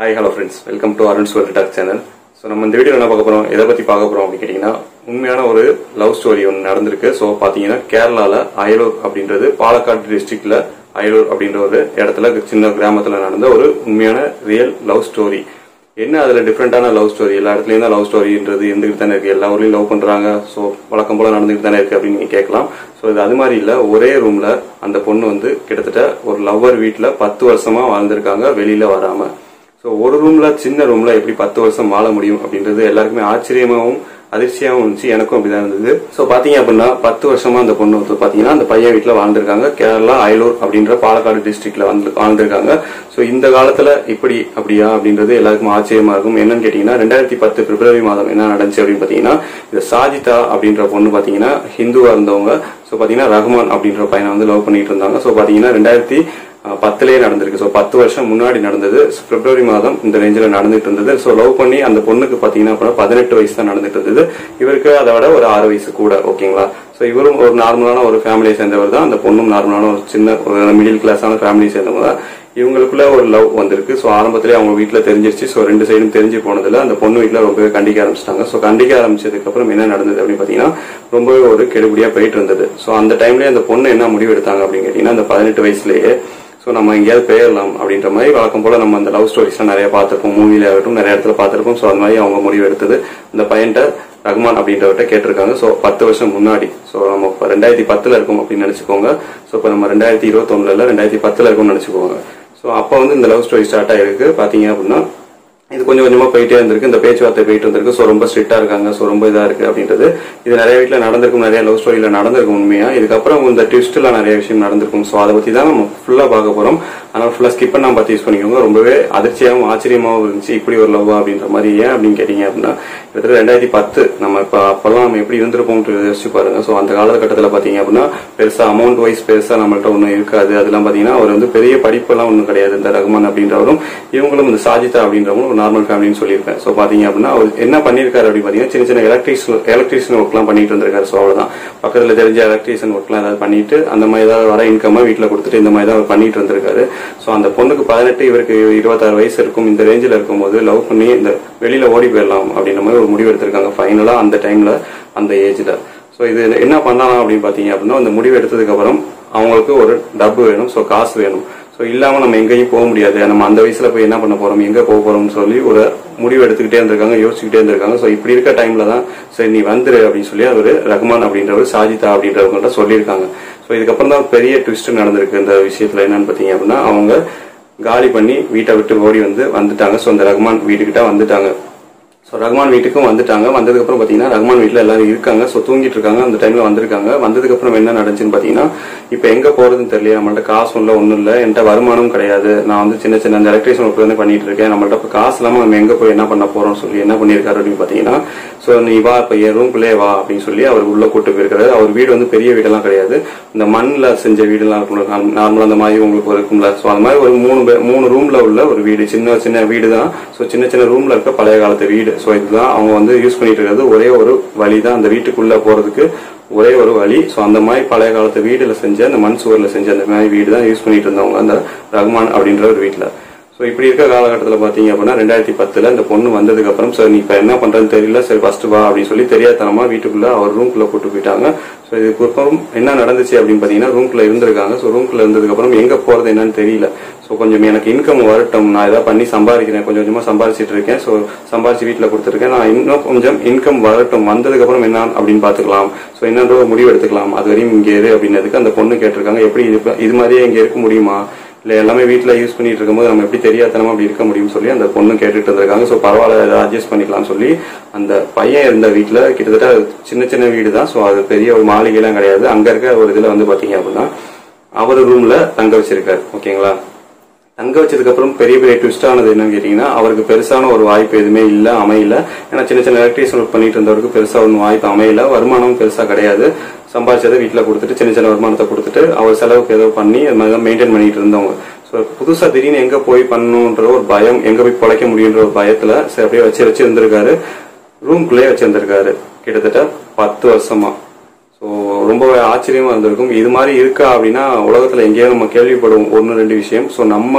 hi hello friends welcome to Arun ஸ்வல் talk channel so நம்ம இந்த வீடியோ என்ன பார்க்க போகிறோம் எதை பற்றி பார்க்க போகிறோம் அப்படின்னு கேட்டிங்கன்னா உண்மையான ஒரு லவ் ஸ்டோரி ஒன்று நடந்திருக்கு ஸோ பார்த்தீங்கன்னா கேரளாவில் அயலூர் அப்படின்றது பாலக்காடு டிஸ்ட்ரிக்ட்ல அயலூர் அப்படின்ற ஒரு இடத்துல சின்ன கிராமத்தில் நடந்த ஒரு உண்மையான ரியல் லவ் ஸ்டோரி என்ன அதில் டிஃப்ரெண்டான லவ் ஸ்டோரி எல்லா இடத்துலையும் தான் லவ் ஸ்டோரின்றது இருந்துகிட்டு தானே இருக்கு எல்லா ஊர்லையும் லவ் பண்ணுறாங்க ஸோ வழக்கம் போல நடந்துகிட்டு தானே இருக்கு அப்படின்னு நீங்கள் கேட்கலாம் ஸோ இது அது மாதிரி இல்லை ஒரே ரூமில் அந்த பொண்ணு வந்து கிட்டத்தட்ட ஒரு லவ்வர் வீட்டில் பத்து வருஷமா வாழ்ந்திருக்காங்க வெளியில வராம ஸோ ஒரு ரூம்ல சின்ன ரூம்ல எப்படி பத்து வருஷம் வாழ முடியும் அப்படின்றது எல்லாருக்குமே ஆச்சரியமாகவும் அதிர்ச்சியாகவும் இருந்துச்சு எனக்கும் அப்படிதான் இருந்தது ஸோ பாத்தீங்க அப்படின்னா பத்து வருஷமா அந்த பொண்ணு வந்து பாத்தீங்கன்னா அந்த பையன் வீட்டில் வாழ்ந்திருக்காங்க கேரளா அயலூர் அப்படின்ற பாலக்காடு டிஸ்ட்ரிக்ட்ல வந்து வாழ்ந்திருக்காங்க ஸோ இந்த காலத்துல இப்படி அப்படியா அப்படின்றது எல்லாருக்கும் ஆச்சரியமா இருக்கும் என்னன்னு கேட்டீங்கன்னா ரெண்டாயிரத்தி பத்து பிப்ரவரி மாதம் என்ன நடந்துச்சு அப்படின்னு பாத்தீங்கன்னா இந்த சாஜிதா அப்படின்ற பொண்ணு பாத்தீங்கன்னா ஹிந்துவா இருந்தவங்க ஸோ பாத்தீங்கன்னா ரஹ்மான் அப்படின்ற பையனை வந்து லவ் பண்ணிட்டு இருந்தாங்க ஸோ பாத்தீங்கன்னா ரெண்டாயிரத்தி அஹ் பத்துலயே நடந்திருக்கு ஸோ பத்து வருஷம் முன்னாடி நடந்தது பிப்ரவரி மாதம் இந்த ரேஞ்சில் நடந்துட்டு இருந்தது ஸோ லவ் பண்ணி அந்த பொண்ணுக்கு பாத்தீங்கன்னா அப்புறம் பதினெட்டு வயசு தான் நடந்துட்டு இருந்தது இவருக்கு அதை விட ஒரு ஆறு வயசு கூட ஓகேங்களா ஸோ இவரும் ஒரு நார்மலான ஒரு ஃபேமிலியை சேர்ந்தவர் தான் அந்த பொண்ணும் நார்மலான ஒரு சின்ன ஒரு மிடில் கிளாஸான ஃபேமிலியை சேர்ந்தவங்க தான் இவங்களுக்குள்ள ஒரு லவ் வந்திருக்கு ஸோ ஆரம்பத்திலே அவங்க வீட்டில் தெரிஞ்சிருச்சு ஸோ ரெண்டு சைடும் தெரிஞ்சு போனதுல அந்த பொண்ணு வீட்டில் ரொம்பவே கண்டிக்க ஆரம்பிச்சிட்டாங்க ஸோ கண்டிக்க ஆரம்பிச்சதுக்கு அப்புறம் என்ன நடந்தது அப்படின்னு பார்த்தீங்கன்னா ரொம்பவே ஒரு கெடுபடியா போயிட்டு இருந்தது ஸோ அந்த டைம்லயே அந்த பொண்ணு என்ன முடிவு எடுத்தாங்க அப்படின்னு கேட்டீங்கன்னா அந்த பதினெட்டு வயசுலயே ஸோ நம்ம எங்கேயாவது போயிடலாம் அப்படின்ற மாதிரி வழக்கம் போல நம்ம அந்த லவ் ஸ்டோரிஸ்லாம் நிறைய பார்த்திருப்போம் மூவில ஆகட்டும் நிறைய இடத்துல பார்த்திருப்போம் ஸோ அந்த மாதிரி அவங்க முடிவு எடுத்தது அந்த பையன்ட்ட ரஹ்மான் அப்படின்றவர்கிட்ட கேட்டிருக்காங்க ஸோ பத்து வருஷம் முன்னாடி ஸோ நம்ம இப்போ ரெண்டாயிரத்தி பத்துல இருக்கும் அப்படின்னு நினைச்சுக்கோங்க ஸோ இப்போ நம்ம ரெண்டாயிரத்தி இருபத்தொன்னுல இல்ல ரெண்டாயிரத்தி பத்துல இருக்கும்னு நினைச்சுக்கோங்க ஸோ அப்போ வந்து இந்த லவ் ஸ்டோரி ஸ்டார்ட் ஆயிருக்கு பாத்தீங்க அப்படின்னா இது கொஞ்சம் கொஞ்சமா போயிட்டே இருந்திருக்கு இந்த பேச்சுவார்த்தை போயிட்டு வந்திருக்கு ஸோ ரொம்ப ஸ்ட்ரிக்டா இருக்காங்க ஸோ ரொம்ப இதா இருக்கு அப்படின்றது இது நிறைய வீட்டில் நடந்திருக்கும் நிறைய லவ் ஸ்டோரியில நடந்திருக்கும் உண்மையா இதுக்கப்புறம் இந்த ட்விஸ்ட்ல நிறைய விஷயம் நடந்திருக்கும் ஸோ அதை பத்தி தான் நம்ம ஃபுல்லா பார்க்க போறோம் அதனால ஃபுல்லா ஸ்கிப் பண்ணா பார்த்து யூஸ் பண்ணிக்கோங்க ரொம்பவே அதிர்ச்சியாகவும் ஆச்சரியமாகவும் இருந்துச்சு இப்படி ஒரு லவ் அப்படின்ற மாதிரி ஏன் அப்படின்னு கேட்டீங்க அப்படின்னா கிட்டத்தட்ட ரெண்டாயிரத்தி பத்து நம்ம இப்போ அப்பெல்லாம் நம்ம எப்படி இருந்திருப்போம் யோசிச்சு பாருங்க ஸோ அந்த காலகட்டத்தில் பாத்தீங்க அப்படின்னா பெருசா அமௌண்ட் வைஸ் பெருசா நம்மள்ட்ட ஒன்றும் இருக்காது அதெல்லாம் பாத்தீங்கன்னா அவர் வந்து பெரிய படிப்பெல்லாம் ஒன்றும் கிடையாது இந்த ரகுமான் அப்படின்றவரும் இவங்களும் இந்த சாஜிதா அப்படின்றவங்களும் ஒரு நார்மல் ஃபேமிலின்னு சொல்லியிருப்பேன் ஸோ பாத்தீங்க அப்படின்னா அவர் என்ன பண்ணியிருக்காரு அப்படின்னு பாத்தீங்கன்னா சின்ன சின்ன எலக்ட்ரிஷியன் எலக்ட்ரிஷியன் ஒர்க்லாம் பண்ணிட்டு இருந்திருக்காரு ஸோ அவ்வளவுதான் பக்கத்துல தெரிஞ்ச எலக்ட்ரிஷியன் ஒர்க்லாம் ஏதாவது பண்ணிட்டு அந்த மாதிரி ஏதாவது வர இன்கமா வீட்டில் கொடுத்துட்டு இந்த மாதிரி தான் அவர் பண்ணிட்டு இருந்திருக்காரு ஸோ அந்த பொண்ணுக்கு பதினெட்டு இவருக்கு இருபத்தாறு வயசு இருக்கும் இந்த ரேஞ்சில் இருக்கும்போது லவ் பண்ணி இந்த வெளியில ஓடி போயிடலாம் அப்படின்ற மாதிரி ஒரு முடிவு எடுத்திருக்காங்க ஃபைனலா அந்த டைம்ல அந்த ஏஜ்ல ஸோ இது என்ன பண்ணலாம் அப்படின்னு பாத்தீங்க அப்படின்னா அந்த முடிவு எடுத்ததுக்கு அப்புறம் அவங்களுக்கு ஒரு டப்பு வேணும் ஸோ காசு வேணும் ஸோ இல்லாம நம்ம எங்கேயும் போக முடியாது நம்ம அந்த வயசுல போய் என்ன பண்ண போறோம் எங்க போக போறோம்னு சொல்லி ஒரு முடிவு எடுத்துக்கிட்டே இருந்திருக்காங்க யோசிச்சுக்கிட்டே இருந்திருக்காங்க ஸோ இப்படி இருக்க டைம்ல தான் சரி நீ வந்துரு அப்படின்னு சொல்லி அவர் ரஹ்மான் அப்படின்றவர் சாஜிதா அப்படின்றவங்கள்ட்ட சொல்லியிருக்காங்க ஸோ இதுக்கப்புறம் தான் பெரிய ட்விஸ்ட் நடந்திருக்கு இந்த விஷயத்துல என்னன்னு பாத்தீங்க அப்படின்னா அவங்க காலி பண்ணி வீட்டை விட்டு ஓடி வந்து வந்துட்டாங்க ஸோ அந்த ரஹ்மான் வீட்டுக்கிட்ட வந்துட்டாங்க ஸோ ரஹ்மான் வீட்டுக்கும் வந்துட்டாங்க வந்ததுக்கப்புறம் பார்த்தீங்கன்னா ரஹ்மான் வீட்டில் எல்லாரும் இருக்காங்க ஸோ தூங்கிட்டு இருக்காங்க அந்த டைம்ல வந்திருக்காங்க வந்ததுக்கப்புறம் என்ன நடந்துச்சுன்னு பார்த்தீங்கன்னா இப்போ எங்க போறதுன்னு தெரியல நம்மள்ட்ட காசு இல்லை ஒன்றும் இல்லை என்கிட்ட வருமானம் கிடையாது நான் வந்து சின்ன சின்ன அந்த எலக்ட்ரிஷியன் ஒர்க் வந்து பண்ணிட்டு இருக்கேன் நம்மள்ட்ட இப்போ காசு இல்லாமல் நம்ம எங்க போய் என்ன பண்ண போறோம்னு சொல்லி என்ன பண்ணியிருக்காரு அப்படின்னு பார்த்தீங்கன்னா ஸோ நீ வா இப்போ என் ரூம்குள்ளே வா அப்படின்னு சொல்லி அவர் உள்ள கூட்டு போயிருக்காரு அவர் வீடு வந்து பெரிய வீடெல்லாம் கிடையாது இந்த மண்ணில் செஞ்ச வீடெல்லாம் இருக்கும்ல நார்மலாக அந்த மாதிரி உங்களுக்கு இருக்கும்ல ஸோ அந்த மாதிரி ஒரு மூணு பே- மூணு ரூம்ல உள்ள ஒரு வீடு சின்ன சின்ன வீடு தான் ஸோ சின்ன சின்ன ரூம்ல இருக்க பழைய காலத்து வீடு ஸோ இதுதான் அவங்க வந்து யூஸ் பண்ணிட்டு இருக்கிறது ஒரே ஒரு வழி தான் அந்த வீட்டுக்குள்ள போறதுக்கு ஒரே ஒரு வழி ஸோ அந்த மாதிரி பழைய காலத்து வீடுல செஞ்ச அந்த மண் சுவர்ல செஞ்ச அந்த மாதிரி வீடு தான் யூஸ் பண்ணிட்டு இருந்தவங்க அந்த ரஹ்மான் அப்படின்ற ஒரு வீட்டில் ஸோ இப்படி இருக்க காலகட்டத்தில் பார்த்தீங்க அப்படின்னா ரெண்டாயிரத்தி பத்துல இந்த பொண்ணு வந்ததுக்கு அப்புறம் சரி நீ இப்போ என்ன பண்றதுன்னு தெரியல சரி ஃபர்ஸ்ட் வா அப்படின்னு சொல்லி தெரியாதனமா வீட்டுக்குள்ள அவர் ரூம்குள்ள கூட்டு போயிட்டாங்க ஸோ இதுக்கு அப்புறம் என்ன நடந்துச்சு அப்படின்னு பார்த்தீங்கன்னா ரூம்குள்ள இருந்திருக்காங்க ஸோ ரூம்குள்ள இருந்ததுக்கு அப்புறம் எங்க போறது என்னன்னு தெரியல ஸோ கொஞ்சம் எனக்கு இன்கம் வரட்டும் நான் ஏதாவது பண்ணி சம்பாதிக்கிறேன் கொஞ்சம் கொஞ்சமா சம்பாதிச்சிட்டு இருக்கேன் ஸோ சம்பாதிச்சு வீட்டில் கொடுத்துருக்கேன் நான் இன்னும் கொஞ்சம் இன்கம் வரட்டும் வந்ததுக்கு அப்புறம் என்ன அப்படின்னு பார்த்துக்கலாம் ஸோ என்னன்ற ஒரு முடிவு எடுத்துக்கலாம் அது வரையும் இங்கே இரு அப்படின்னதுக்கு அந்த பொண்ணு கேட்டிருக்காங்க எப்படி இது இது மாதிரியே இங்கே இருக்க முடியுமா இல்ல எல்லாமே வீட்ல யூஸ் பண்ணிட்டு இருக்கும்போது நம்ம எப்படி தெரியாதனமா அப்படி இருக்க முடியும்னு சொல்லி அந்த பொண்ணு கேட்டுட்டு இருந்திருக்காங்க ஸோ பரவாயில்ல ஏதாவது அட்ஜஸ்ட் பண்ணிக்கலாம்னு சொல்லி அந்த பையன் இருந்த வீட்ல கிட்டத்தட்ட சின்ன சின்ன வீடு தான் ஸோ அது பெரிய ஒரு மாளிகைலாம் கிடையாது அங்க இருக்க ஒரு இதுல வந்து பாத்தீங்க அப்படின்னா அவர் ரூம்ல தங்க வச்சிருக்காரு ஓகேங்களா தங்க வச்சதுக்கு அப்புறம் பெரிய பெரிய ட்விஸ்ட் ஆனது என்னன்னு கேட்டீங்கன்னா அவருக்கு பெருசான ஒரு வாய்ப்பு எதுவுமே இல்ல அமையல ஏன்னா சின்ன சின்ன எலக்ட்ரிஷியன் ஒர்க் பண்ணிட்டு இருந்தவருக்கு பெருசா ஒன்றும் வாய்ப்பு அமையல வருமானமும் பெருசா கிடையாது சம்பாதிச்சதை வீட்டுல கொடுத்துட்டு சின்ன சின்ன வருமானத்தை கொடுத்துட்டு அவர் செலவுக்கு ஏதோ பண்ணி அது மாதிரி மெயின்டைன் பண்ணிட்டு இருந்தவங்க ஸோ புதுசா திடீர்னு எங்க போய் பண்ணணுன்ற ஒரு பயம் எங்க போய் பிழைக்க முடியுன்ற ஒரு பயத்துல சரி அப்படியே வச்சு வச்சு இருந்திருக்காரு ரூம்குள்ளேயே வச்சிருந்திருக்காரு கிட்டத்தட்ட பத்து வருஷமா ஸோ ரொம்ப ஆச்சரியமா இருந்திருக்கும் இது மாதிரி இருக்கா அப்படின்னா உலகத்துல எங்கேயோ நம்ம கேள்விப்படுவோம் ஒன்று ரெண்டு விஷயம் ஸோ நம்ம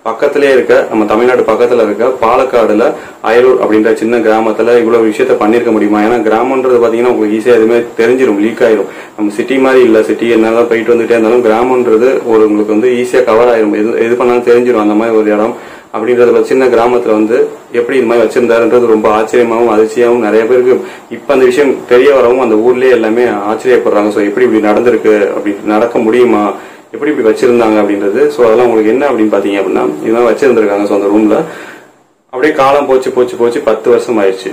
பக்கத்திலே இருக்க நம்ம தமிழ்நாடு பக்கத்துல இருக்க பாலக்காடுல அயலூர் அப்படின்ற சின்ன கிராமத்துல இவ்வளவு விஷயத்த பண்ணிருக்க முடியுமா ஏன்னா கிராமன்றது பாத்தீங்கன்னா உங்களுக்கு ஈஸியா எதுவுமே தெரிஞ்சிடும் லீக் ஆயிரும் நம்ம சிட்டி மாதிரி இல்ல சிட்டி என்னதான் போயிட்டு வந்துட்டே இருந்தாலும் கிராமன்றது ஒரு உங்களுக்கு வந்து ஈஸியா கவர் ஆயிரும் எது எது பண்ணாலும் தெரிஞ்சிடும் அந்த மாதிரி ஒரு இடம் அப்படின்றதுல சின்ன கிராமத்துல வந்து எப்படி இது மாதிரி வச்சிருந்தாருன்றது ரொம்ப ஆச்சரியமாவும் அதிர்ச்சியாவும் நிறைய பேருக்கு இப்ப அந்த விஷயம் தெரிய வரவும் அந்த ஊர்லயே எல்லாமே ஆச்சரியப்படுறாங்க சோ எப்படி இப்படி நடந்திருக்கு அப்படி நடக்க முடியுமா எப்படி இப்படி வச்சிருந்தாங்க அப்படின்றது சோ அதெல்லாம் உங்களுக்கு என்ன அப்படின்னு பாத்தீங்க அப்படின்னா இது மாதிரி வச்சிருந்திருக்காங்க சோ அந்த ரூம்ல அப்படியே காலம் போச்சு போச்சு போச்சு பத்து வருஷம் ஆயிடுச்சு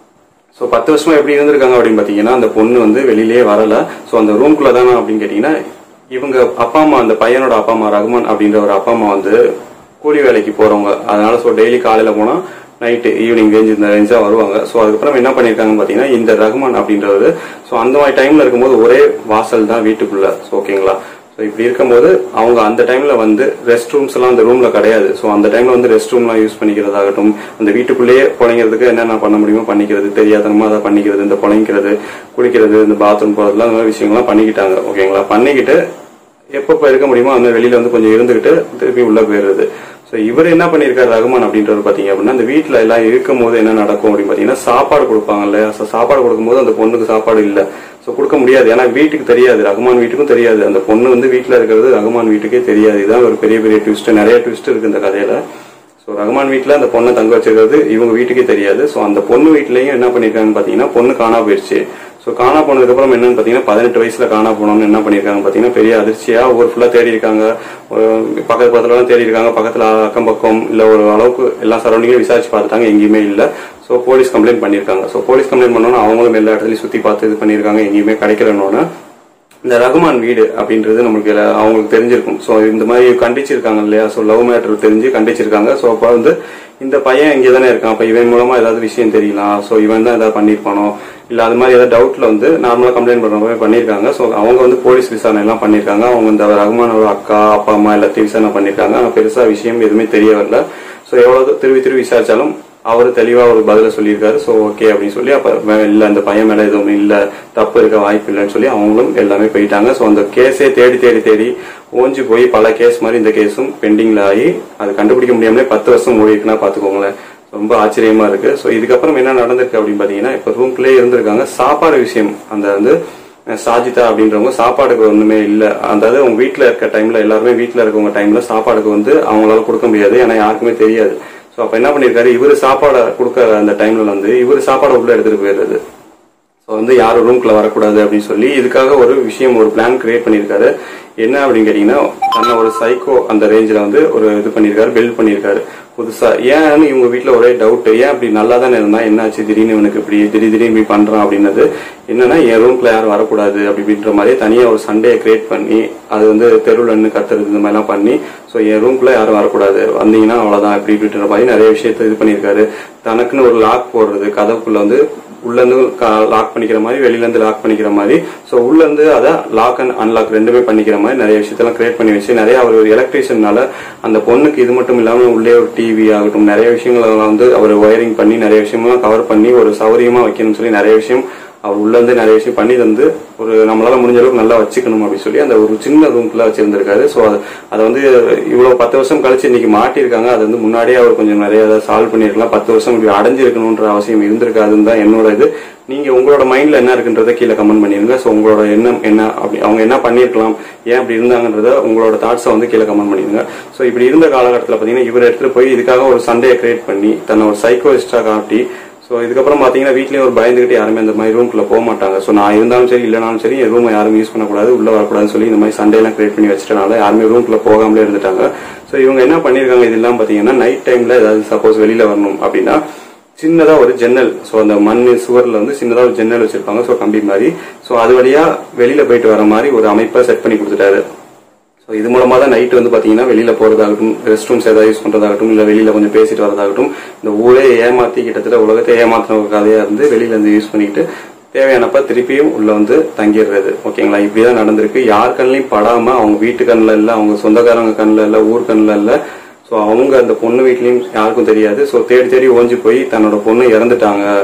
ஸோ பத்து வருஷமா எப்படி இருந்திருக்காங்க அப்படின்னு பாத்தீங்கன்னா அந்த பொண்ணு வந்து வெளியிலேயே வரல ஸோ அந்த ரூம்குள்ள தானே அப்படின்னு கேட்டீங்கன்னா இவங்க அப்பா அம்மா அந்த பையனோட அப்பா அம்மா ரகுமான் அப்படின்ற ஒரு அப்பா அம்மா வந்து கூலி வேலைக்கு போறவங்க அதனால ஸோ டெய்லி காலையில போனா நைட்டு ஈவினிங் ரேஞ்ச் இந்த ரேஞ்சா வருவாங்க ஸோ அதுக்கப்புறம் என்ன பண்ணிருக்காங்கன்னு பாத்தீங்கன்னா இந்த ரகுமான் அப்படின்றவர் ஸோ அந்த மாதிரி டைம்ல இருக்கும்போது ஒரே வாசல் தான் வீட்டுக்குள்ள ஸோ ஓகேங்களா ஸோ இப்படி இருக்கும்போது அவங்க அந்த டைம்ல வந்து ரெஸ்ட் ரூம்ஸ் எல்லாம் அந்த ரூம்ல கிடையாது ஸோ அந்த டைம்ல வந்து ரெஸ்ட் ரூம்லாம் யூஸ் பண்ணிக்கிறதாகட்டும் அந்த வீட்டுக்குள்ளேயே புழைங்கிறதுக்கு என்னென்ன பண்ண முடியுமோ பண்ணிக்கிறது தெரியாதனமா அதை பண்ணிக்கிறது இந்த புழைங்கிறது குளிக்கிறது இந்த பாத்ரூம் போறதுலாம் அந்த மாதிரி விஷயங்கள்லாம் பண்ணிக்கிட்டாங்க ஓகேங்களா பண்ணிக்கிட்டு எப்பப்ப இருக்க முடியுமோ அந்த மாதிரி வெளியில வந்து கொஞ்சம் இருந்துகிட்டு திருப்பி உள்ள போயிடுறது ஸோ இவர் என்ன பண்ணியிருக்காரு ரகுமான் அப்படின்றவர் பாத்தீங்க அப்படின்னா அந்த வீட்டுல எல்லாம் இருக்கும் போது என்ன நடக்கும் அப்படின்னு பாத்தீங்கன்னா சாப்பாடு கொடுப்பாங்க இல்லையா ஸோ சாப்பாடு கொடுக்கும்போது அந்த பொண்ணுக்கு சாப்பாடு இல்லை ஸோ கொடுக்க முடியாது ஏன்னா வீட்டுக்கு தெரியாது ரகுமான் வீட்டுக்கும் தெரியாது அந்த பொண்ணு வந்து வீட்டுல இருக்கிறது ரகுமான் வீட்டுக்கே தெரியாது இதுதான் ஒரு பெரிய பெரிய ட்விஸ்ட் நிறைய ட்விஸ்ட் இருக்கு இந்த கதையில ஸோ ரகுமான் வீட்டில் அந்த பொண்ணை தங்க வச்சிருக்கிறது இவங்க வீட்டுக்கே தெரியாது ஸோ அந்த பொண்ணு வீட்லயும் என்ன பண்ணிருக்காங்கன்னு பாத்தீங்கன்னா பொண்ணு காணா போயிடுச்சு ஸோ காணா போனதுக்கு அப்புறம் என்னன்னு பாத்தீங்கன்னா பதினெட்டு வயசுல காணா போனோம்னு என்ன பண்ணிருக்காங்க பாத்தீங்கன்னா பெரிய அதிர்ச்சியா ஊர் ஃபுல்லா தேடி இருக்காங்க ஒரு பக்கத்து பக்கத்துல எல்லாம் தேடி இருக்காங்க பக்கத்துல அக்கம் பக்கம் இல்ல ஒரு அளவுக்கு எல்லா சரௌண்டிங்கும் விசாரிச்சு பார்த்துட்டாங்க எங்கேயுமே இல்ல ஸோ போலீஸ் கம்ப்ளைண்ட் பண்ணிருக்காங்க ஸோ போலீஸ் கம்ப்ளைண்ட் பண்ணோன்னா அவங்களும் எல்லா இடத்துலயும் சுத்தி பார்த்து இது பண்ணிருக்காங்க எங்கேயுமே கிடைக்கலன்னொன்னு இந்த ரகுமான் வீடு அப்படின்றது நம்மளுக்கு எல்லா- அவங்களுக்கு தெரிஞ்சிருக்கும் ஸோ இந்த மாதிரி கண்டிச்சிருக்காங்க இல்லையா ஸோ லவ் மேட்டர் தெரிஞ்சு கண்டிச்சிருக்காங்க ஸோ அப்போ வந்து இந்த பையன் இங்கே தானே இருக்கான் அப்போ இவன் மூலமா ஏதாவது விஷயம் தெரியலாம் ஸோ இவன் தான் ஏதாவது பண்ணியிருப்பானோ இல்ல அது மாதிரி ஏதாவது டவுட்ல வந்து நார்மலா கம்ப்ளைண்ட் பண்ற மாதிரி பண்ணியிருக்காங்க ஸோ அவங்க வந்து போலீஸ் விசாரணை எல்லாம் பண்ணியிருக்காங்க அவங்க இந்த ரகுமானோட அக்கா அப்பா அம்மா எல்லாத்தையும் விசாரணை பண்ணியிருக்காங்க ஆனா பெருசா விஷயம் எதுவுமே தெரிய வரல ஸோ எவ்வளவு திருப்பி திருப்பி விசாரிச்சாலும் அவர் தெளிவா ஒரு பதில சொல்லியிருக்காரு ஸோ ஓகே அப்படின்னு சொல்லி அப்ப வே- இல்ல அந்த பையன் மேல எதுவும் இல்ல தப்பு இருக்க வாய்ப்பு இல்லைன்னு சொல்லி அவங்களும் எல்லாமே போயிட்டாங்க ஸோ அந்த கேஸே தேடி தேடி தேடி ஓஞ்சு போய் பல கேஸ் மாதிரி இந்த கேஸும் பெண்டிங்ல ஆகி அது கண்டுபிடிக்க முடியாமலே பத்து வருஷம் ஓடி இருக்குன்னா பாத்துக்கோங்களேன் ரொம்ப ஆச்சரியமா இருக்கு ஸோ இதுக்கப்புறம் என்ன நடந்திருக்கு அப்படின்னு பாத்தீங்கன்னா இப்ப ரூம்குள்ளே இருந்திருக்காங்க சாப்பாடு விஷயம் அந்த வந்து அஹ், சாஜிதா அப்படின்றவங்க சாப்பாடுக்கு ஒண்ணுமே இல்ல அதாவது அவங்க வீட்ல இருக்க டைம்ல எல்லாருமே வீட்ல இருக்கவங்க டைம்ல சாப்பாடுக்கு வந்து அவங்களால கொடுக்க முடியாது ஏன்னா யாருக்குமே தெரியாது சோ அப்ப என்ன பண்ணிருக்காரு இவரு சாப்பாடை கொடுக்கற அந்த டைம்ல வந்து இவரு சாப்பாடை உள்ள எடுத்துட்டு போயிடுறது ஸோ வந்து யாரும் ரூம்குள்ள வரக்கூடாது அப்படின்னு சொல்லி இதுக்காக ஒரு விஷயம் ஒரு பிளான் கிரியேட் பண்ணியிருக்காரு என்ன அப்படின்னு கேட்டீங்கன்னா தன்னை ஒரு சைக்கோ அந்த ரேஞ்சில் வந்து ஒரு இது பண்ணியிருக்காரு பில்ட் பண்ணியிருக்காரு புதுசா ஏன்னு இவங்க வீட்டில் ஒரே டவுட் ஏன் அப்படி நல்லா தானே இருந்தா என்னாச்சு திடீர்னு இவனுக்கு இப்படி திடீர் திடீர்னு இப்படி பண்றான் அப்படின்னது என்னன்னா என் ரூம்குள்ள யாரும் வரக்கூடாது அப்படி இப்படின்ற மாதிரி தனியா ஒரு சண்டையை கிரியேட் பண்ணி அது வந்து தெருவில் நின்று கத்துறது இந்த மாதிரிலாம் பண்ணி ஸோ என் ரூம்குள்ள யாரும் வரக்கூடாது வந்தீங்கன்னா அவ்வளவுதான் இப்படி இப்படின்ற மாதிரி நிறைய விஷயத்த இது பண்ணியிருக்காரு தனக்குன்னு ஒரு லாக் போடுறது கதவுக்குள்ள வந்து உள்ள இருந்து லாக் பண்ணிக்கிற மாதிரி வெளியில இருந்து லாக் பண்ணிக்கிற மாதிரி சோ உள்ள இருந்து அதை லாக் அண்ட் அன்லாக் ரெண்டுமே பண்ணிக்கிற மாதிரி நிறைய விஷயத்தெல்லாம் கிரியேட் பண்ணி வச்சு நிறைய அவர் ஒரு எலக்ட்ரீஷியனால அந்த பொண்ணுக்கு இது மட்டும் இல்லாம உள்ளே ஒரு டிவி ஆகட்டும் நிறைய விஷயங்களை வந்து அவர் ஒயரிங் பண்ணி நிறைய விஷயம்லாம் கவர் பண்ணி ஒரு சௌரியமா வைக்கணும்னு சொல்லி நிறைய விஷயம் அவர் உள்ள இருந்து நிறைய விஷயம் பண்ணி தந்து ஒரு நம்மளால முடிஞ்ச அளவுக்கு நல்லா வச்சுக்கணும் அப்படின்னு சொல்லி அந்த ஒரு சின்ன ரூம்குள்ள வச்சிருந்திருக்காரு ஸோ அதை வந்து இவ்வளவு பத்து வருஷம் கழிச்சு இன்னைக்கு மாட்டியிருக்காங்க அது வந்து முன்னாடியே அவர் கொஞ்சம் நிறைய சால்வ் பண்ணிருக்கலாம் பத்து வருஷம் இப்படி அடைஞ்சிருக்கணும்ன்ற அவசியம் இருந்திருக்காதுன்னு தான் என்னோட இது நீங்க உங்களோட மைண்ட்ல என்ன இருக்குன்றத கீழே கமெண்ட் பண்ணிருங்க ஸோ உங்களோட எண்ணம் என்ன அப்படி அவங்க என்ன பண்ணிருக்கலாம் ஏன் அப்படி இருந்தாங்கன்றத உங்களோட தாட்ஸை வந்து கீழே கமெண்ட் பண்ணிருங்க ஸோ இப்படி இருந்த காலகட்டத்தில் பாத்தீங்கன்னா இவர் எடுத்துட்டு போய் இதுக்காக ஒரு சண்டையை கிரியேட் பண்ணி தன்னை ஒரு சைக்கோயிஸ்டா காட்டி ஸோ இதுக்கப்புறம் பாத்தீங்கன்னா வீட்லயும் ஒரு பயந்துகிட்டு யாருமே அந்த மாதிரி ரூம்குள்ள போக மாட்டாங்க ஸோ நான் இருந்தாலும் சரி இல்லைனாலும் சரி என் ரூமை யாரும் யூஸ் பண்ணக்கூடாது உள்ள வரக்கூடாதுன்னு சொல்லி இந்த மாதிரி சண்டையெல்லாம் கிரியேட் பண்ணி வச்சிட்டனால யாருமே ரூம்குள்ள போகாமலே இருந்துட்டாங்க ஸோ இவங்க என்ன பண்ணிருக்காங்க இது இல்லாம பாத்தீங்கன்னா நைட் டைம்ல ஏதாவது சப்போஸ் வெளியில வரணும் அப்படின்னா சின்னதா ஒரு ஜன்னல் ஸோ அந்த மண் சுவர்ல வந்து சின்னதா ஒரு ஜன்னல் வச்சிருப்பாங்க ஸோ கம்பி மாதிரி ஸோ அது வழியா வெளியில போயிட்டு வர மாதிரி ஒரு அமைப்பை செட் பண்ணி கொடுத்துட்டாரு ஸோ இது மூலமா தான் நைட் வந்து பாத்தீங்கன்னா வெளியில போறதாகட்டும் ரெஸ்ட் ரூம்ஸ் ஏதாவது யூஸ் பண்றதாகட்டும் இல்ல வெளியில கொஞ்சம் பேசிட்டு வரதாகட்டும் இந்த ஊரே ஏமாத்தி கிட்டத்தட்ட உலகத்தை ஏமாத்தின ஒரு கதையா இருந்து வெளியில இருந்து யூஸ் பண்ணிக்கிட்டு தேவையானப்ப திருப்பியும் உள்ள வந்து தங்கிடுறது ஓகேங்களா இப்படிதான் நடந்திருக்கு யார் கண்ணிலையும் படாம அவங்க வீட்டு கண்ணில் இல்ல அவங்க சொந்தக்காரங்க கண்ணில் இல்ல ஊர் கண்ணில் இல்ல ஸோ அவங்க அந்த பொண்ணு வீட்லயும் யாருக்கும் தெரியாது ஸோ தேடி தேடி ஓஞ்சி போய் தன்னோட பொண்ணு இறந்துட்டாங்க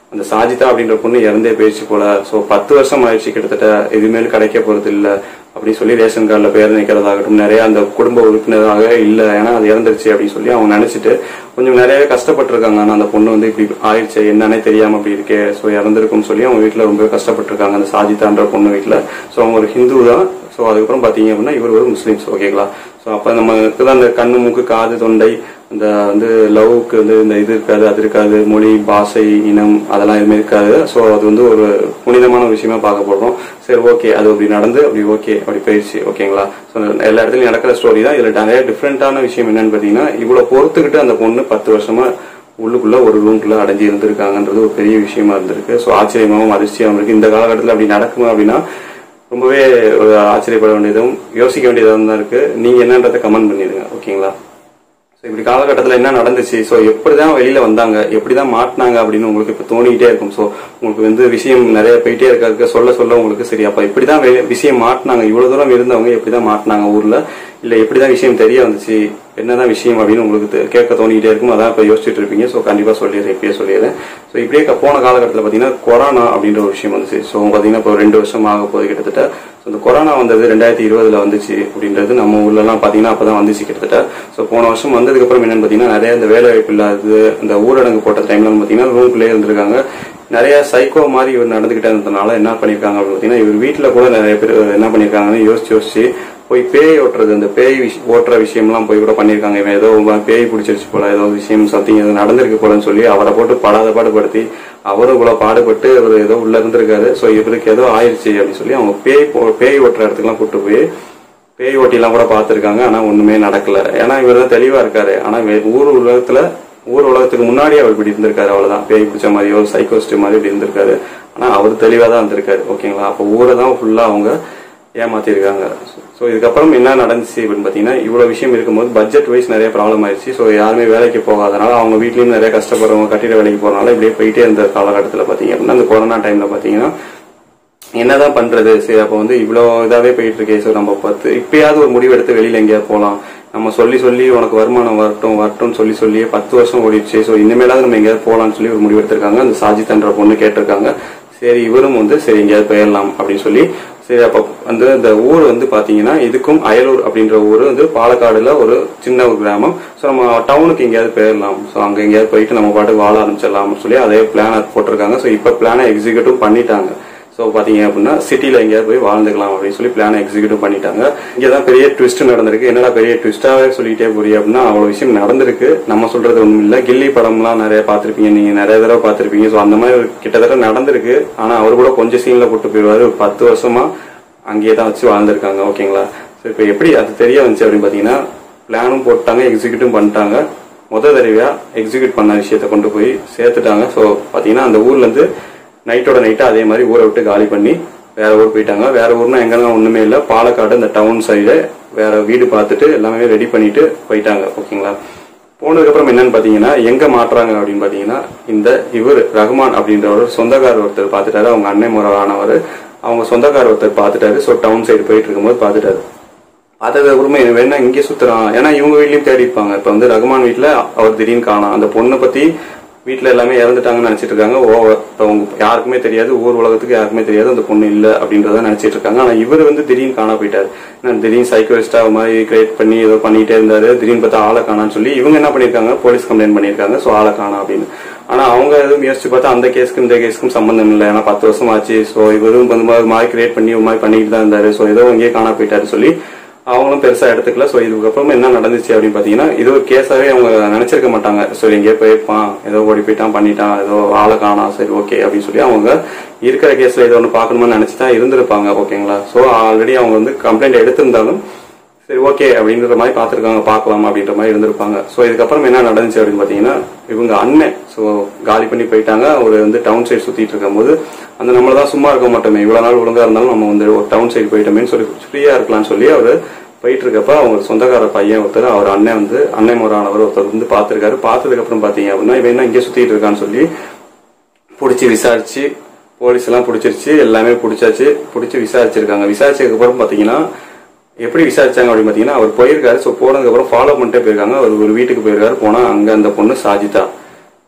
அந்த சாஜிதா அப்படின்ற பொண்ணு இறந்தே போயிடுச்சு போல ஸோ பத்து வருஷம் ஆயிடுச்சு கிட்டத்தட்ட எதுவுமே கிடைக்க போறது இல்ல அப்படின்னு சொல்லி ரேஷன் கார்டில் பேர் நிற்கிறதாகட்டும் நிறைய அந்த குடும்ப உறுப்பினராக இல்ல ஏன்னா அது இறந்துருச்சு அப்படின்னு சொல்லி அவங்க நினைச்சிட்டு கொஞ்சம் நிறையவே கஷ்டப்பட்டிருக்காங்க ஆனா அந்த பொண்ணு வந்து இப்படி ஆயிடுச்சு என்னன்னே தெரியாம அப்படி இருக்கே ஸோ இறந்துருக்கும்னு சொல்லி அவங்க வீட்டில் ரொம்ப கஷ்டப்பட்டிருக்காங்க அந்த சாஜிதான்ற பொண்ணு வீட்டில் ஸோ அவங்க ஒரு ஹிந்து தான் ஸோ அதுக்கப்புறம் பார்த்தீங்க அப்படின்னா இவர் ஒரு முஸ்லீம்ஸ் ஓகேங்களா ஸோ அப்போ நமக்கு தான் அந்த கண்ணு மூக்கு காது தொண்டை அந்த வந்து லவ்வுக்கு வந்து இந்த இது இருக்காது அது இருக்காது மொழி பாஷை இனம் அதெல்லாம் எதுவுமே இருக்காது ஸோ அது வந்து ஒரு புனிதமான விஷயமா பார்க்க போடுறோம் சரி ஓகே அது அப்படி நடந்து அப்படி ஓகே அப்படி போயிடுச்சு ஓகேங்களா ஸோ எல்லா இடத்துலையும் நடக்கிற ஸ்டோரி தான் இதில் நிறைய டிஃப்ரெண்டான விஷயம் என்னன்னு பார்த்தீங்கன்னா இவ்வளோ பொறுத்துக்கிட்டு அந்த பொண்ணு பத்து வருஷமா உள்ளுக்குள்ள ஒரு ரூம்குள்ள அடைஞ்சு இருந்திருக்காங்கன்றது ஒரு பெரிய விஷயமா இருந்திருக்கு ஸோ ஆச்சரியமாகவும் அதிர்ச்சியாகவும் இருக்கு இந்த காலகட்டத்தில் அப்படி நடக்குமா அப்படின்னா ரொம்பவே ஒரு ஆச்சரியப்பட வேண்டியதும் யோசிக்க வேண்டியதாகவும் தான் இருக்கு நீங்க என்னன்றதை கமெண்ட் பண்ணிடுங்க ஓகேங்களா ஸோ இப்படி காலகட்டத்தில் என்ன நடந்துச்சு ஸோ எப்படி தான் வெளியில வந்தாங்க எப்படி தான் மாட்டினாங்க அப்படின்னு உங்களுக்கு இப்போ தோணிக்கிட்டே இருக்கும் ஸோ உங்களுக்கு வந்து விஷயம் நிறைய போயிட்டே இருக்காது சொல்ல சொல்ல உங்களுக்கு சரி அப்போ இப்படி தான் விஷயம் மாட்டினாங்க இவ்வளோ தூரம் இருந்தவங்க எப்படி தான் மாட்டினாங்க ஊரில் இல்லை எப்படி தான் விஷயம் தெரிய வந்துச்சு என்னதான் விஷயம் அப்படின்னு உங்களுக்கு தெ- கேட்க தோணிக்கிட்டே இருக்கும் அதான் இப்போ யோசிச்சுட்டு இருப்பீங்க ஸோ கண்டிப்பாக சொல்லிடுறேன் இப்பயே சொல்லிடுறேன் ஸோ இப்படியே க- போன காலகட்டத்தில் பார்த்தீங்கன்னா கொரோனா அப்படின்ற ஒரு விஷயம் வந்துச்சு ஸோ பார்த்தீங்கன்னா இப்போ ரெண்டு வருஷம் ஆக போகுது கிட்டத்தட்ட ஸோ இந்த கொரோனா வந்தது ரெண்டாயிரத்தி இருபதுல வந்துச்சு அப்படின்றது நம்ம ஊர்லலாம் பார்த்தீங்கன்னா அப்பதான் வந்துச்சு கிட்டத்தட்ட ஸோ போன வருஷம் வந்ததுக்கு அப்புறம் என்னன்னு பார்த்தீங்கன்னா நிறைய இந்த வேலை வாய்ப்பு இல்லாதது இந்த ஊரடங்கு போட்ட டைம்ல பார்த்தீங்கன்னா ரூம்குள்ளே இருந்திருக்காங்க நிறைய சைக்கோ மாதிரி இவர் நடந்துகிட்டே இருந்ததுனால என்ன பண்ணிருக்காங்க அப்படின்னு பார்த்தீங்கன்னா இவர் வீட்டில் கூட நிறைய பேர் என்ன பண்ணிருக்காங்கன்னு யோசிச்சு யோசிச்சு போய் பேய் ஓட்டுறது அந்த பேய் விஷ- ஓட்டுற விஷயம்லாம் போய் கூட பண்ணியிருக்காங்க இவன் ஏதோ ம- பேய் பிடிச்சிருச்சு போல ஏதோ விஷயம் சம்திங் ஏதோ நடந்திருக்கு போலன்னு சொல்லி அவரை போட்டு படாத பாடுபடுத்தி அவரும் இவ்வளவு பாடுபட்டு அவர் ஏதோ உள்ள இருந்திருக்காரு ஸோ இவருக்கு ஏதோ ஆயிடுச்சு அப்படின்னு சொல்லி அவங்க பேய் போ- பேய் ஓட்டுற இடத்துக்குலாம் கூட்டு போய் பேய் ஓட்டிலாம் கூட பார்த்துருக்காங்க ஆனா ஒண்ணுமே நடக்கல ஏன்னா இவர் தான் தெளிவா இருக்காரு ஆனா வே- ஊர் உலகத்துல ஊர் உலகத்துக்கு முன்னாடி அவர் இப்படி இருந்திருக்காரு அவ்வளவுதான் பேய் பிடிச்ச மாதிரியோ சைக்கோஸ்ட் மாதிரி இப்படி இருந்திருக்காரு ஆனா அவர் தெளிவா தான் இருந்திருக்காரு ஓகேங்களா அப்போ ஊரை தான் ஃபுல்லா அவங்க ஏமாத்திருக்காங்க ஸோ இதுக்கப்புறம் என்ன நடந்துச்சு அப்படின்னு பார்த்தீங்கன்னா இவ்வளோ விஷயம் இருக்கும்போது பட்ஜெட் வைஸ் நிறைய ப்ராப்ளம் ஆயிடுச்சு ஸோ யாருமே வேலைக்கு போகாதனால அவங்க வீட்லயும் நிறைய கஷ்டப்படுறவங்க கட்டிட வேலைக்கு போறனால இப்படியே போயிட்டே இருந்த காலகட்டத்தில் பார்த்தீங்க அப்படின்னா அந்த கொரோனா டைம்ல பார்த்தீங்கன்னா என்னதான் பண்றது சரி அப்போ வந்து இவ்வளோ இதாவே போயிட்டு இருக்கே ஸோ நம்ம பார்த்து இப்பயாவது ஒரு முடிவு எடுத்து வெளியில எங்கேயாவது போகலாம் நம்ம சொல்லி சொல்லி உனக்கு வருமானம் வரட்டும் வரட்டும்னு சொல்லி சொல்லியே பத்து வருஷம் ஓடிடுச்சு ஸோ இனிமேலாவது நம்ம எங்கேயாவது போகலாம்னு சொல்லி ஒரு முடிவு எடுத்திருக்காங்க அந்த சாஜித்ன்ற பொண்ணு கேட்டிருக்காங்க சரி இவரும் வந்து சரி எங்கேயாவது போயிடலாம் அப்படின்னு சொல்லி சரி அப்போ வந்து இந்த ஊர் வந்து பாத்தீங்கன்னா இதுக்கும் அயலூர் அப்படின்ற ஊர் வந்து பாலக்காடுல ஒரு சின்ன ஒரு கிராமம் ஸோ நம்ம டவுனுக்கு எங்கேயாவது போயிடலாம் ஸோ அங்க எங்கேயாவது போயிட்டு நம்ம பாட்டுக்கு வாழ ஆரம்பிச்சிடலாம்னு சொல்லி அதே பிளான் போட்டிருக்காங்க ஸோ இப்போ பிளானை எக்ஸிக்யூட்டிவ் பண்ணிட்டாங்க ஸோ பார்த்தீங்க அப்படின்னா சிட்டியில் எங்கேயாவது போய் வாழ்ந்துக்கலாம் அப்படின்னு சொல்லி பிளானை எக்ஸிக்யூட்டிவ் பண்ணிட்டாங்க இங்கே தான் பெரிய ட்விஸ்ட் நடந்திருக்கு என்னடா பெரிய ட்விஸ்டாகவே சொல்லிட்டே போறிய அப்படின்னா அவ்வளோ விஷயம் நடந்திருக்கு நம்ம சொல்றது ஒன்றும் இல்லை கில்லி படம்லாம் நிறைய பார்த்துருப்பீங்க நீங்கள் நிறைய தடவை பார்த்துருப்பீங்க ஸோ அந்த மாதிரி ஒரு கிட்டத்தட்ட நடந்திருக்கு ஆனால் அவர் கூட கொஞ்சம் சீனில் போட்டு போயிடுவாரு ஒரு பத்து வருஷமா அங்கேயே தான் வச்சு வாழ்ந்திருக்காங்க ஓகேங்களா ஸோ இப்போ எப்படி அது தெரிய வந்துச்சு அப்படின்னு பார்த்தீங்கன்னா பிளானும் போட்டாங்க எக்ஸிக்யூட்டிவ் பண்ணிட்டாங்க முத தடவையா எக்ஸிக்யூட் பண்ண விஷயத்த கொண்டு போய் சேர்த்துட்டாங்க ஸோ பார்த்தீங்கன்னா அந்த ஊர்ல இருந்து நைட்டோட நைட்டா அதே மாதிரி ஊரை விட்டு காலி பண்ணி வேற ஊர் போயிட்டாங்க வேற ஊர்னா எங்கெல்லாம் ஒண்ணுமே இல்லை பாலக்காடு இந்த டவுன் சைடு வேற வீடு பார்த்துட்டு எல்லாமே ரெடி பண்ணிட்டு போயிட்டாங்க ஓகேங்களா போனதுக்கு அப்புறம் என்னன்னு பாத்தீங்கன்னா எங்க மாட்டுறாங்க அப்படின்னு பாத்தீங்கன்னா இந்த இவர் ரஹ்மான் அப்படின்றவர் சொந்தக்காரர் ஒருத்தர் பார்த்துட்டாரு அவங்க அன்னை முறையானவர் அவங்க சொந்தக்காரர் ஒருத்தர் பார்த்துட்டாரு ஸோ டவுன் சைடு போயிட்டு இருக்கும்போது பார்த்துட்டாரு பார்த்ததுக்கு அப்புறமா இவன் வேணா இங்கே சுத்துறான் ஏன்னா இவங்க வீட்லயும் தேடி இருப்பாங்க இப்ப வந்து ரகுமான் வீட்ல அவர் திடீர்னு காணோம் அந்த பொண்ணை பத்தி வீட்ல எல்லாமே இறந்துட்டாங்கன்னு நினைச்சிட்டு இருக்காங்க ஓ இப்ப அவங்க யாருக்குமே தெரியாது ஊர் உலகத்துக்கு யாருக்குமே தெரியாது அந்த பொண்ணு இல்ல அப்படின்றத நினைச்சிட்டு இருக்காங்க ஆனா இவர் வந்து திடீர்னு காணா போயிட்டாரு ஏன்னா திடீர்னு சைக்கோவிஸ்டா மாதிரி கிரியேட் பண்ணி ஏதோ பண்ணிட்டே இருந்தாரு திடீர்னு பார்த்தா ஆளை காணான்னு சொல்லி இவங்க என்ன பண்ணிருக்காங்க போலீஸ் கம்ப்ளைண்ட் பண்ணிருக்காங்க சோ ஆளை காணா அப்படின்னு ஆனா அவங்க எதுவும் யோசிச்சு பார்த்தா அந்த கேஸ்க்கும் இந்த கேஸ்க்கும் சம்பந்தம் இல்லை ஏன்னா பத்து வருஷம் ஆச்சு சோ இவரும் வந்து ஒரு மாதிரி கிரியேட் பண்ணி ஒரு மாதிரி பண்ணிட்டு தான் இருந்தாரு சோ ஏதோ அங்கேயே காணா போயிட்டாரு சொல்லி அவங்களும் பெருசா எடுத்துக்கல சோ இதுக்கப்புறம் என்ன நடந்துச்சு அப்படின்னு பாத்தீங்கன்னா இது ஒரு கேஸாவே அவங்க நினைச்சிருக்க மாட்டாங்க சரி எங்கேயோ போயிருப்பான் ஏதோ ஓடி போயிட்டான் பண்ணிட்டான் ஏதோ ஆளை காணா சரி ஓகே அப்படின்னு சொல்லி அவங்க இருக்கிற கேஸ்ல ஏதோ ஒன்று பார்க்கணும்னு நினைச்சு தான் இருந்திருப்பாங்க ஓகேங்களா சோ ஆல்ரெடி அவங்க வந்து கம்ப்ளைண்ட் எடுத்திருந்தாலும் சரி ஓகே அப்படின்ற மாதிரி பார்த்துருக்காங்க பார்க்கலாம் அப்படின்ற மாதிரி இருந்திருப்பாங்க ஸோ இதுக்கப்புறம் என்ன நடந்துச்சு அப்படின்னு பார்த்தீங்கன்னா இவங்க அண்ணன் ஸோ காலி பண்ணி போயிட்டாங்க ஒரு வந்து டவுன் சைடு சுற்றிட்டு இருக்கும்போது அந்த நம்மள தான் சும்மா இருக்க மாட்டோமே இவ்வளோ நாள் ஒழுங்கா இருந்தாலும் நம்ம வந்து ஒரு டவுன் சைடு போயிட்டோமேன்னு சொல்லி ஃப்ரீயாக இருக்கலாம்னு சொல்லி அவர் போயிட்டு இருக்கப்ப அவங்க சொந்தக்கார பையன் ஒருத்தர் அவர் அண்ணன் வந்து அன்னை முறானவர் ஒருத்தர் வந்து பார்த்துருக்காரு பார்த்ததுக்கு அப்புறம் பார்த்தீங்க அப்படின்னா இவன் என்ன இங்கே சுற்றிட்டு இருக்கான்னு சொல்லி பிடிச்சி விசாரிச்சு போலீஸ் எல்லாம் பிடிச்சிருச்சு எல்லாமே பிடிச்சாச்சு பிடிச்சி விசாரிச்சிருக்காங்க விசாரிச்சதுக்கு அப்புறம் பாத்தீங்கன்னா எப்படி விசாரிச்சாங்க அப்படின்னு பாத்தீங்கன்னா அவர் போயிருக்காரு ஸோ போனதுக்கு அப்புறம் ஃபாலோ பண்ணிட்டே போயிருக்காங்க அவர் ஒரு வீட்டுக்கு போயிருக்காரு போனா அங்க அந்த பொண்ணு சாஜிதா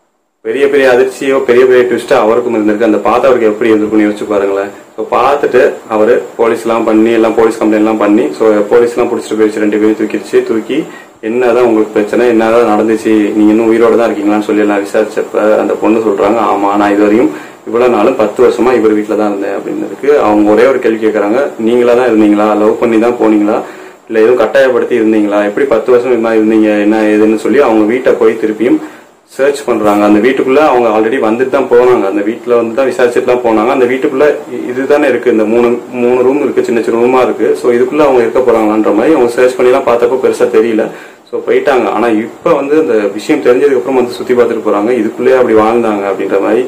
பெரிய பெரிய அதிர்ச்சியோ பெரிய பெரிய ட்விஸ்டோ அவருக்கும் இருந்திருக்கு அந்த பார்த்தவருக்கு எப்படி இருந்திருக்குன்னு யோசிச்சு பாருங்களேன் ஸோ பார்த்துட்டு அவர் போலீஸ்லாம் பண்ணி எல்லாம் போலீஸ் கம்ப்ளைண்ட்லாம் பண்ணி ஸோ போலீஸ்லாம் பிடிச்சிட்டு போயிடுச்சு ரெண்டு பேரும் தூக்கிடுச்சு தூக்கி என்னதான் உங்களுக்கு பிரச்சனை என்னதான் நடந்துச்சு நீங்க இன்னும் உயிரோட தான் இருக்கீங்களான்னு சொல்லி எல்லாம் விசாரிச்சப்ப அந்த பொண்ணு சொல்றாங்க ஆமா நான் இது வரையும் இவ்வளவு நாளும் பத்து வருஷமா இவர் வீட்டில் தான் இருந்தேன் அப்படின்னதுக்கு அவங்க ஒரே ஒரு கேள்வி கேட்கறாங்க நீங்களா தான் இருந்தீங்களா லவ் பண்ணி தான் போனீங்களா இல்ல எதுவும் கட்டாயப்படுத்தி இருந்தீங்களா எப்படி பத்து வருஷம் இது மாதிரி இருந்தீங்க என்ன ஏதுன்னு சொல்லி அவங்க வீட்டை போய் திருப்பியும் சர்ச் பண்றாங்க அந்த வீட்டுக்குள்ள அவங்க ஆல்ரெடி வந்துட்டு தான் போனாங்க அந்த வீட்டுல வந்து தான் விசாரிச்சுட்டு தான் போனாங்க அந்த வீட்டுக்குள்ள இ- இதுதானே இருக்கு இந்த மூணு மூணு ரூம் இருக்கு சின்ன சின்ன ரூமா இருக்கு ஸோ இதுக்குள்ள அவங்க இருக்க போறாங்களான்ற மாதிரி அவங்க சர்ச் பண்ணி எல்லாம் பார்த்தப்போ பெருசா தெரியல ஸோ போயிட்டாங்க ஆனா இப்ப வந்து இந்த விஷயம் தெரிஞ்சதுக்கு அப்புறம் வந்து சுத்தி பார்த்துட்டு போறாங்க இதுக்குள்ளே அப்படி வாழ்ந்தாங்க அப்படின்ற மாதிரி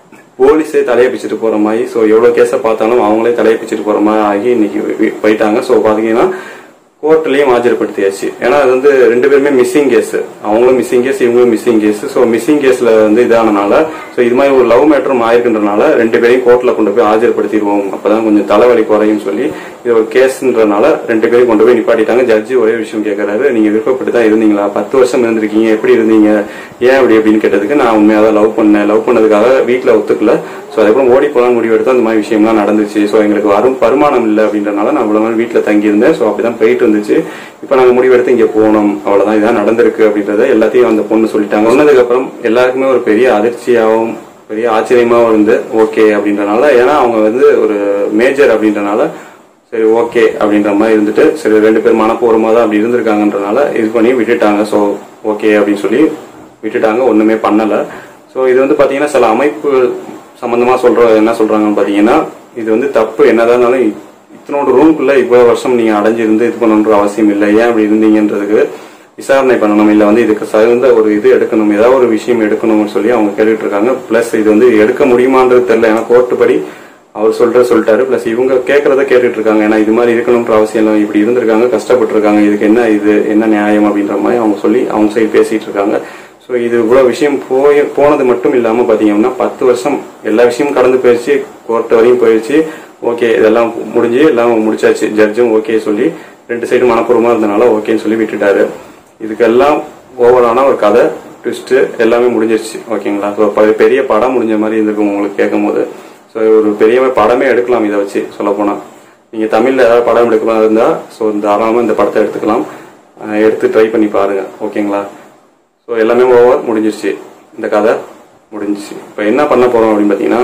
போலீஸே தலையை பிச்சுட்டு போற மாதிரி ஸோ எவ்வளவு கேஸை பார்த்தாலும் அவங்களே தலையை பிச்சுட்டு போற மாதிரி ஆகி இன்னைக்கு வி- போயிட்டாங்க ஸோ பாத்தீங்கன்னா கோர்ட்லயும் ஆஜர்படுத்தியாச்சு ஏன்னா அது வந்து ரெண்டு பேருமே மிஸ்ஸிங் கேஸ் அவங்களும் மிஸ்ஸிங் கேஸ் இவங்களும் மிஸ்ஸிங் கேஸ் ஸோ மிஸ்ஸிங் கேஸ்ல வந்து இதானனால ஸோ இது மாதிரி ஒரு லவ் மேட்டரும் ஆயிருக்குன்றனால ரெண்டு பேரையும் கோர்ட்ல கொண்டு போய் ஆஜர்படுத்திடுவோம் அப்பதான் கொஞ்சம் தலைவலி குறையும் சொல்லி இது ஒரு கேஸ்ன்றனால ரெண்டு பேரையும் கொண்டு போய் நிப்பாட்டிட்டாங்க ஜட்ஜி ஒரே விஷயம் கேட்கறாரு நீங்க விருப்பப்பட்டு தான் இருந்தீங்களா பத்து வருஷம் இருந்திருக்கீங்க எப்படி இருந்தீங்க ஏன் அப்படி அப்படின்னு கேட்டதுக்கு நான் உண்மையாக தான் லவ் பண்ணேன் லவ் பண்ணதுக்காக வீட்டில் ஒத்துக்கல ஸோ அதுக்கப்புறம் ஓடி போகலான்னு முடிவு எடுத்து அந்த மாதிரி விஷயம்லாம் நடந்துச்சு ஸோ எங்களுக்கு வரும் வருமானம் இல்லை அப்படின்றனால நான் இவ்வளவு நாள் வீட்டில் தங்கியிருந்தேன் ஸோ அப்படிதான் போயிட்டு இருந்துச்சு இப்போ நாங்கள் முடிவெடுத்து இங்கே போனோம் அவ்வளோதான் இதான் நடந்திருக்கு அப்படின்றத எல்லாத்தையும் அந்த பொண்ணு சொல்லிட்டாங்க சொன்னதுக்கப்புறம் எல்லாருக்குமே ஒரு பெரிய அதிர்ச்சியாகவும் பெரிய ஆச்சரியமாகவும் இருந்து ஓகே அப்படின்றனால ஏன்னா அவங்க வந்து ஒரு மேஜர் அப்படின்றனால சரி ஓகே அப்படின்ற மாதிரி இருந்துட்டு சரி ரெண்டு பேர் மனப்பூர்வமாக தான் அப்படி இருந்திருக்காங்கன்றனால இது பண்ணி விட்டுட்டாங்க ஸோ ஓகே அப்படின்னு சொல்லி விட்டுட்டாங்க ஒண்ணுமே பண்ணல ஸோ இது வந்து பாத்தீங்கன்னா சில அமைப்பு சம்பந்தமா சொல்ற என்ன சொல்றாங்கன்னு பாத்தீங்கன்னா இது வந்து தப்பு என்னதான் இருந்தாலும் இத்தனோட ரூம்குள்ள இவ்வளவு வருஷம் நீங்க அடைஞ்சிருந்து இது பண்ணணுன்ற அவசியம் இல்லை ஏன் அப்படி இருந்தீங்கன்றதுக்கு விசாரணை பண்ணணும் இல்ல வந்து இதுக்கு தகுந்த ஒரு இது எடுக்கணும் ஏதாவது ஒரு விஷயம் எடுக்கணும்னு சொல்லி அவங்க கேட்டுட்டு இருக்காங்க பிளஸ் இது வந்து எடுக்க முடியுமான்றது தெரியல ஏன்னா கோர்ட்டு படி அவர் சொல்ற சொல்லிட்டாரு பிளஸ் இவங்க கேட்கறத கேட்டுட்டு இருக்காங்க ஏன்னா இது மாதிரி இருக்கணும்ன்ற அவசியம் இல்லை இப்படி இருந்திருக்காங்க கஷ்டப்பட்டிருக்காங்க இதுக்கு என்ன இது என்ன நியாயம் அப்படின்ற மாதிரி அவங்க சொல்லி அவங்க சைடு பேசிட்டு இருக்காங்க ஸோ இது இவ்வளவு விஷயம் போய் போனது மட்டும் இல்லாம பாத்தீங்கன்னா பத்து வருஷம் எல்லா விஷயமும் கடந்து போயிடுச்சு கோர்ட் வரையும் போயிடுச்சு ஓகே இதெல்லாம் முடிஞ்சு எல்லாம் முடிச்சாச்சு ஜட்ஜும் ஓகே சொல்லி ரெண்டு சைடும் மனப்பூர்வமா இருந்தனால ஓகேன்னு சொல்லி விட்டுட்டாரு இதுக்கெல்லாம் ஓவரான ஒரு கதை ட்விஸ்ட் எல்லாமே முடிஞ்சிருச்சு ஓகேங்களா ஸோ பெரிய படம் முடிஞ்ச மாதிரி இருந்திருக்கும் உங்களுக்கு கேட்கும் போது ஸோ ஒரு பெரிய படமே எடுக்கலாம் இதை வச்சு சொல்ல போனா நீங்க தமிழ்ல ஏதாவது படம் எடுக்கலாம் இருந்தா ஸோ தாராளமா இந்த படத்தை எடுத்துக்கலாம் அஹ் எடுத்து ட்ரை பண்ணி பாருங்க ஓகேங்களா ஸோ எல்லாமே ஓவர் முடிஞ்சிருச்சு இந்த கதை முடிஞ்சிச்சு இப்போ என்ன பண்ண போறோம் அப்படின்னு பார்த்தீங்கன்னா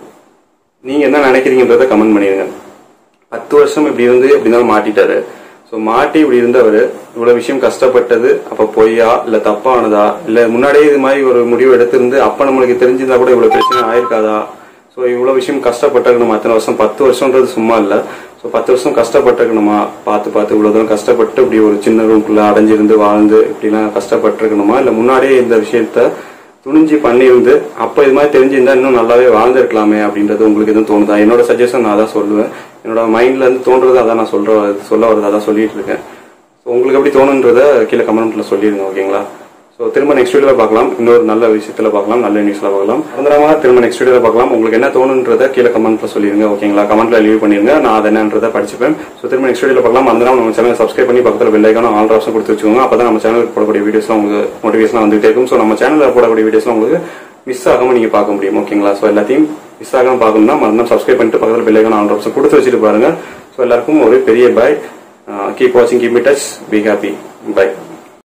நீங்க என்ன நினைக்கிறீங்கன்றத கமெண்ட் பண்ணிடுங்க பத்து வருஷம் இப்படி இருந்து இப்படி இருந்தாலும் மாட்டிட்டாரு ஸோ மாட்டி இப்படி இருந்தவர் இவ்வளவு விஷயம் கஷ்டப்பட்டது அப்ப பொய்யா இல்ல தப்பானதா இல்ல முன்னாடியே இது மாதிரி ஒரு முடிவு எடுத்திருந்து அப்ப நம்மளுக்கு தெரிஞ்சிருந்தா கூட இவ்வளவு பிரச்சனை ஆயிருக்காதா ஸோ இவ்வளவு விஷயம் கஷ்டப்பட்டிருக்கணுமா அத்தனை வருஷம் பத்து வருஷம்ன்றது சும்மா இல்ல ஸோ பத்து வருஷம் கஷ்டப்பட்டிருக்கணுமா பார்த்து பார்த்து இவ்வளவு தூரம் கஷ்டப்பட்டு இப்படி ஒரு சின்ன ரூம்குள்ள அடைஞ்சிருந்து வாழ்ந்து இப்படிலாம் கஷ்டப்பட்டிருக்கணுமா இல்ல முன்னாடியே இந்த விஷயத்த துணிஞ்சு பண்ணியிருந்து அப்ப இது மாதிரி தெரிஞ்சிருந்தா இன்னும் நல்லாவே வாழ்ந்திருக்கலாமே அப்படின்றது உங்களுக்கு எதுவும் தோணுதா என்னோட சஜஷன் நான் தான் சொல்லுவேன் என்னோட மைண்ட்ல இருந்து தோன்றது அதான் நான் சொல்ற சொல்ல வரது அதான் சொல்லிட்டு இருக்கேன் So, உங்களுக்கு எப்படி தோணுன்றத கீழே கமெண்ட்ல சொல்லிடுங்க ஓகேங்களா ஸோ திரும்ப நெக்ஸ்ட் வீடியோல பார்க்கலாம் இன்னொரு நல்ல விஷயத்துல பார்க்கலாம் நல்ல நியூஸ்ல பார்க்கலாம் மறந்துடாம திரும்ப நெக்ஸ்ட் வீடியோல பார்க்கலாம் உங்களுக்கு என்ன தோணுன்றத கீழே கமெண்ட்ல சொல்லிருங்க ஓகேங்களா கமெண்ட்ல லீவ் பண்ணிருங்க நான் அதை என்னன்றதை படிச்சுப்பேன் ஸோ திரும்ப நெக்ஸ்ட் வீடியோல பார்க்கலாம் மறந்துடாம நம்ம சேனல் சப்ஸ்கிரைப் பண்ணி பக்கத்தில் பெல் ஐக்கான ஆல் ஆப்ஷன் கொடுத்து வச்சுக்கோங்க அப்பதான் நம்ம சேனலுக்கு போடக்கூடிய வீடியோஸ்லாம் உங்களுக்கு மோட்டிவேஷன் வந்துகிட்டே இருக்கும் ஸோ நம்ம சேனலில் போடக்கூடிய வீடியோஸ்லாம் உங்களுக்கு மிஸ் ஆகாம நீங்க பார்க்க முடியும் ஓகேங்களா ஸோ எல்லாத்தையும் மிஸ் ஆகாம பார்க்கணும்னா மறந்து சப்ஸ்கிரைப் பண்ணிட்டு பக்கத்தில் பெல் ஐக்கான ஆல் ஆப்ஷன் கொடுத்து வச்சுட்டு பாருங்க ஸோ எல்லாருக்கும் ஒரு பெரிய பாய் கீப் வாட்சிங் keep it touch be happy by